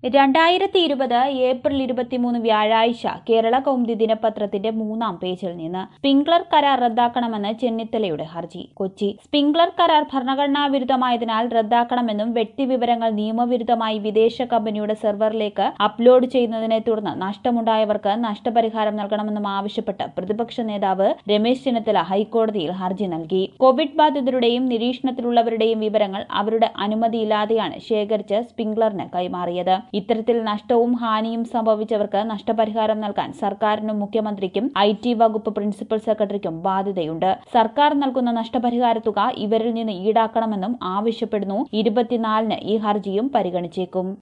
രണ്ടായിരത്തി ഇരുപത് ഏപ്രിൽ ഇരുപത്തിമൂന്ന് വ്യാഴാഴ്ച കേരള കൗമുദി ദിനപത്രത്തിന്റെ മൂന്നാം പേജിൽ നിന്ന് സ്പ്രിംഗ്ലർ കരാർ റദ്ദാക്കണമെന്ന് ചെന്നിത്തലയുടെ ഹർജി കൊച്ചി സ്പ്രിംഗ്ലർ കരാർ ഭരണഘടനാ വിരുദ്ധമായതിനാൽ റദ്ദാക്കണമെന്നും വ്യക്തിവിവരങ്ങൾ നിയമവിരുദ്ധമായി വിദേശ കമ്പനിയുടെ സെർവറിലേക്ക് അപ്ലോഡ് ചെയ്യുന്നതിനെ തുടർന്ന് നഷ്ടമുണ്ടായവർക്ക് നഷ്ടപരിഹാരം നൽകണമെന്നും ആവശ്യപ്പെട്ട് പ്രതിപക്ഷ നേതാവ് രമേശ് ചെന്നിത്തല ഹൈക്കോടതിയിൽ ഹർജി നൽകി കോവിഡ് ബാധിതരുടെയും നിരീക്ഷണത്തിലുള്ളവരുടെയും വിവരങ്ങൾ അവരുടെ അനുമതിയില്ലാതെയാണ് ശേഖരിച്ച് സ്പ്രിംഗ്ലറിന് കൈമാറിയത് ഇത്തരത്തിൽ നഷ്ടവും ഹാനിയും സംഭവിച്ചവർക്ക് നഷ്ടപരിഹാരം നൽകാൻ സർക്കാരിനും മുഖ്യമന്ത്രിക്കും ഐ ടി വകുപ്പ് പ്രിൻസിപ്പൽ സെക്രട്ടറിക്കും ബാധ്യതയുണ്ട് സർക്കാർ നൽകുന്ന നഷ്ടപരിഹാര തുക ഇവരിൽ നിന്ന് ഈടാക്കണമെന്നും ആവശ്യപ്പെടുന്നു ഇരുപത്തിനാലിന് ഈ ഹർജിയും പരിഗണിച്ചേക്കും